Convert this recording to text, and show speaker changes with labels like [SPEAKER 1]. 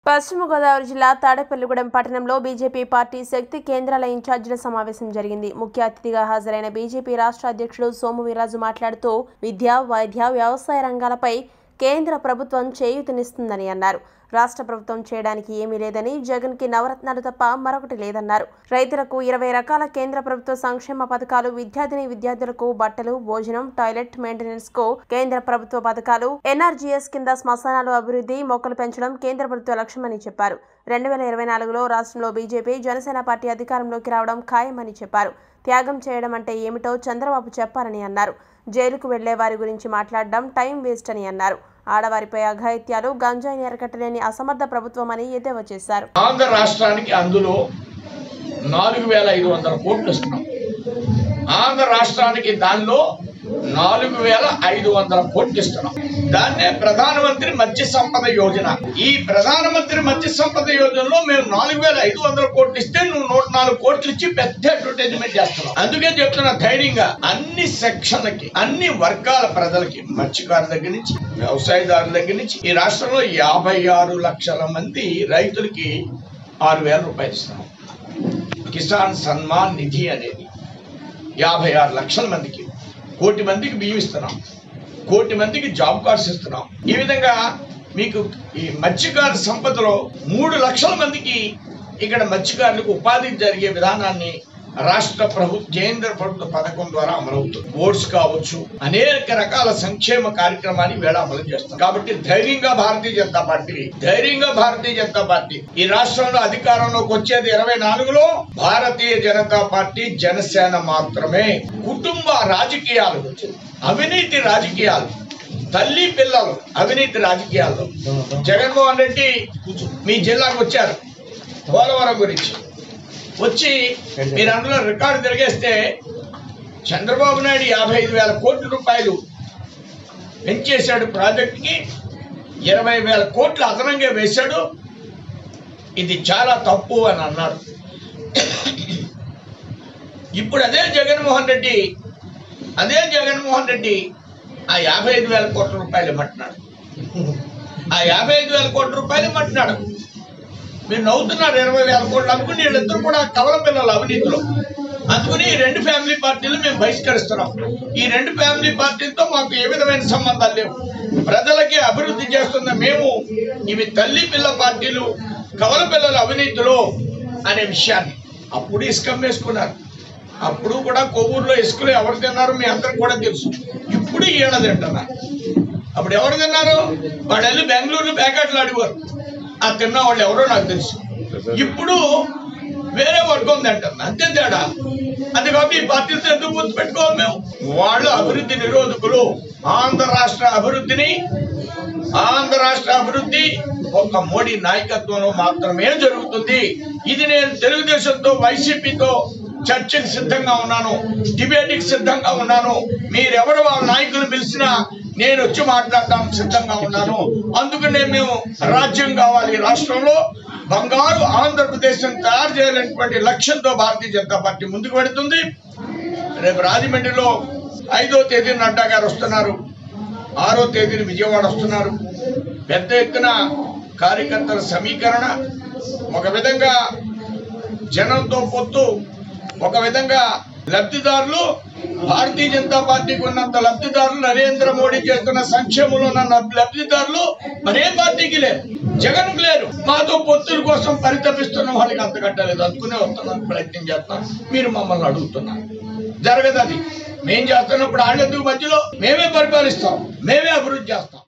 [SPEAKER 1] పశ్చిమ గోదావరి జిల్లా తాడేపల్లిగూడెం పట్టణంలో బీజేపీ పార్టీ శక్తి కేంద్రాల ఇన్ఛార్జీల సమావేశం జరిగింది ముఖ్య అతిథిగా హాజరైన బీజేపీ రాష్ట్ర అధ్యక్షుడు సోము వీర్రాజు మాట్లాడుతూ విద్య వైద్య వ్యవసాయ రంగాలపై కేంద్ర ప్రభుత్వం చేయూతనిస్తుందని అన్నారు రాష్ట్ర ప్రభుత్వం చేయడానికి ఏమీ లేదని జగన్ కి నవరత్నాలు తప్ప మరొకటి లేదన్నారు రైతులకు ఇరవై రకాల కేంద్ర ప్రభుత్వ సంక్షేమ పథకాలు విద్యార్థిని విద్యార్థులకు బట్టలు భోజనం టాయిలెట్ మెయింటెనెన్స్ కు కేంద్ర ప్రభుత్వ పథకాలు ఎన్ఆర్జీఎస్ కింద శ్మశానాలు అభివృద్ధి మొక్కలు పెంచడం కేంద్ర ప్రభుత్వ లక్ష్యమని చెప్పారు రెండు వేల ఇరవై నాలుగులో రాష్ట్రంలో బీజేపీ జనసేన పార్టీ అధికారంలోకి రావడం ఖాయమని చెప్పారు త్యాగం చేయడం అంటే ఏమిటో చంద్రబాబు చెప్పారని అన్నారు జైలుకు వెళ్లే వారి గురించి మాట్లాడడం టైం వేస్ట్ అని అన్నారు ఆడవారిపై అఘాయిత్యాలు గంజాయిని అరకట్టలేని అసమర్థ ప్రభుత్వమని ఎద్దేవా చేశారు
[SPEAKER 2] ఆంధ్ర రాష్ట్రానికి అందులో నాలుగు వేల ఐదు వందల కోట్లు ఇస్తున్నాం ఆంధ్ర రాష్ట్రానికి దానిలో నాలుగు వేల ఐదు వందల కోట్లు ఇస్తున్నాం దాన్నే ప్రధానమంత్రి మత్స్య సంపద యోజన ఈ ప్రధానమంత్రి మత్స్య సంపద యోజనలో మేము నాలుగు వేల ఐదు వందల కోట్లు ఇస్తే నువ్వు నూట నాలుగు కోట్లు ఇచ్చి పెద్ద అడ్వర్టైజ్మెంట్ చేస్తున్నావు అందుకే చెప్తున్నా ధైర్యంగా అన్ని సెక్షన్లకి అన్ని వర్గాల ప్రజలకి మత్స్యకారుల దగ్గర నుంచి వ్యవసాయదారుల దగ్గర నుంచి ఈ రాష్ట్రంలో యాభై ఆరు లక్షల మంది రైతులకి ఆరు వేల రూపాయలు ఇస్తున్నాం కిసాన్ సన్మాన్ నిధి అనేది యాభై ఆరు లక్షల మందికి కోటి మందికి బియ్యం ఇస్తున్నాం కోటి మందికి జాబ్ కార్డ్స్ ఇస్తున్నాం ఈ విధంగా మీకు ఈ మత్స్యకార సంపదలో మూడు లక్షల మందికి ఇక్కడ మత్స్యకారులకు ఉపాధి జరిగే విధానాన్ని రాష్ట్ర ప్రభుత్వ కేంద్ర ప్రభుత్వ పథకం ద్వారా అమలవుతుంది బోర్డ్స్ కావచ్చు అనేక రకాల సంక్షేమ కార్యక్రమాన్ని వేళ అమలు చేస్తాం కాబట్టి ధైర్యంగా భారతీయ జనతా పార్టీ ధైర్యంగా భారతీయ జనతా పార్టీ ఈ రాష్ట్రంలో అధికారంలోకి వచ్చేది ఇరవై నాలుగులో భారతీయ జనతా పార్టీ జనసేన మాత్రమే కుటుంబ రాజకీయాలు అవినీతి రాజకీయాలు తల్లి పిల్లలు అవినీతి రాజకీయాల్లో జగన్మోహన్ రెడ్డి మీ జిల్లాకు వచ్చారు పోలవరం గురించి వచ్చి మీరు అందులో రికార్డు తిరిగేస్తే చంద్రబాబు నాయుడు యాభై ఐదు వేల కోట్ల రూపాయలు పెంచేశాడు ప్రాజెక్ట్కి ఇరవై వేల కోట్లు అదనంగా వేశాడు ఇది చాలా తప్పు అని అన్నాడు ఇప్పుడు అదే జగన్మోహన్ రెడ్డి అదే జగన్మోహన్ రెడ్డి ఆ యాభై ఐదు వేల కోట్ల రూపాయలు ఇమ్మంటున్నాడు ఆ యాభై ఐదు వేల కోట్ల రూపాయలు ఇమ్మంటున్నాడు మీరు నవ్వుతున్నారు ఇరవై వేల కోట్లు అనుకుని వీళ్ళిద్దరు కూడా కవల పిల్లలు అవినీతిలో అందుకుని ఈ రెండు ఫ్యామిలీ పార్టీలు మేము బహిష్కరిస్తున్నాం ఈ రెండు ఫ్యామిలీ పార్టీలతో మాకు ఏ విధమైన సంబంధాలు లేవు ప్రజలకి అభివృద్ధి చేస్తున్న మేము ఇవి తల్లి పిల్ల పార్టీలు కవల పిల్లల అవినీతిలో అనే విషయాన్ని అప్పుడు ఇసుకం వేసుకున్నారు అప్పుడు కూడా కొవ్వూరులో ఇసుకలు ఎవరు తిన్నారు మీ అందరికి కూడా తెలుసు ఇప్పుడు ఈయన తింటున్నారు అప్పుడు ఎవరు తిన్నారు వాళ్ళు వెళ్ళి బెంగళూరులో ప్యాకెట్లు అడిగారు ఆ తిన్న వాళ్ళు ఎవరో నాకు తెలుసు ఇప్పుడు వేరే వర్గం తింటుంది అంతే తేడా అది కాబట్టి ఈ పార్టీలతో ఎందుకు గుర్తు పెట్టుకోవాలి మేము వాళ్ళు అభివృద్ధి నిరోధకులు ఆంధ్ర రాష్ట్ర అభివృద్ధిని ఆంధ్ర రాష్ట్ర అభివృద్ధి ఒక మోడీ నాయకత్వంలో మాత్రమే జరుగుతుంది ఇది నేను తెలుగుదేశంతో వైసీపీతో చర్చకు సిద్ధంగా ఉన్నాను డిబేట్కి సిద్ధంగా ఉన్నాను మీరెవరు వాళ్ళ నాయకులు పిలిచినా నేను వచ్చి మాట్లాడడానికి సిద్ధంగా ఉన్నాను అందుకనే మేము రాజ్యం కావాలి రాష్ట్రంలో బంగారు ఆంధ్రప్రదేశ్ తయారు చేయాలనేటువంటి లక్ష్యంతో భారతీయ జనతా పార్టీ ముందుకు పెడుతుంది రేపు రాజమండ్రిలో ఐదో తేదీ నడ్డా గారు వస్తున్నారు ఆరో తేదీని విజయవాడ వస్తున్నారు పెద్ద ఎత్తున కార్యకర్తల సమీకరణ ఒక విధంగా జనంతో పొత్తు ఒక విధంగా లబ్ధిదారులు భారతీయ జనతా పార్టీకి ఉన్నంత లబ్ధిదారులు నరేంద్ర మోడీ చేస్తున్న సంక్షేమంలో ఉన్న లబ్ధిదారులు మరే పార్టీకి లేరు జగన్ లేరు మాతో పొత్తుల కోసం పరితపిస్తున్న వాళ్ళకి అంతకంటే లేదు అందుకునే వస్తున్నాను ప్రయత్నం చేస్తాం మీరు మమ్మల్ని అడుగుతున్నారు జరగదు అది మేం చేస్తున్నప్పుడు వాళ్ళెందుకు మధ్యలో మేమే పరిపాలిస్తాం మేమే అభివృద్ధి చేస్తాం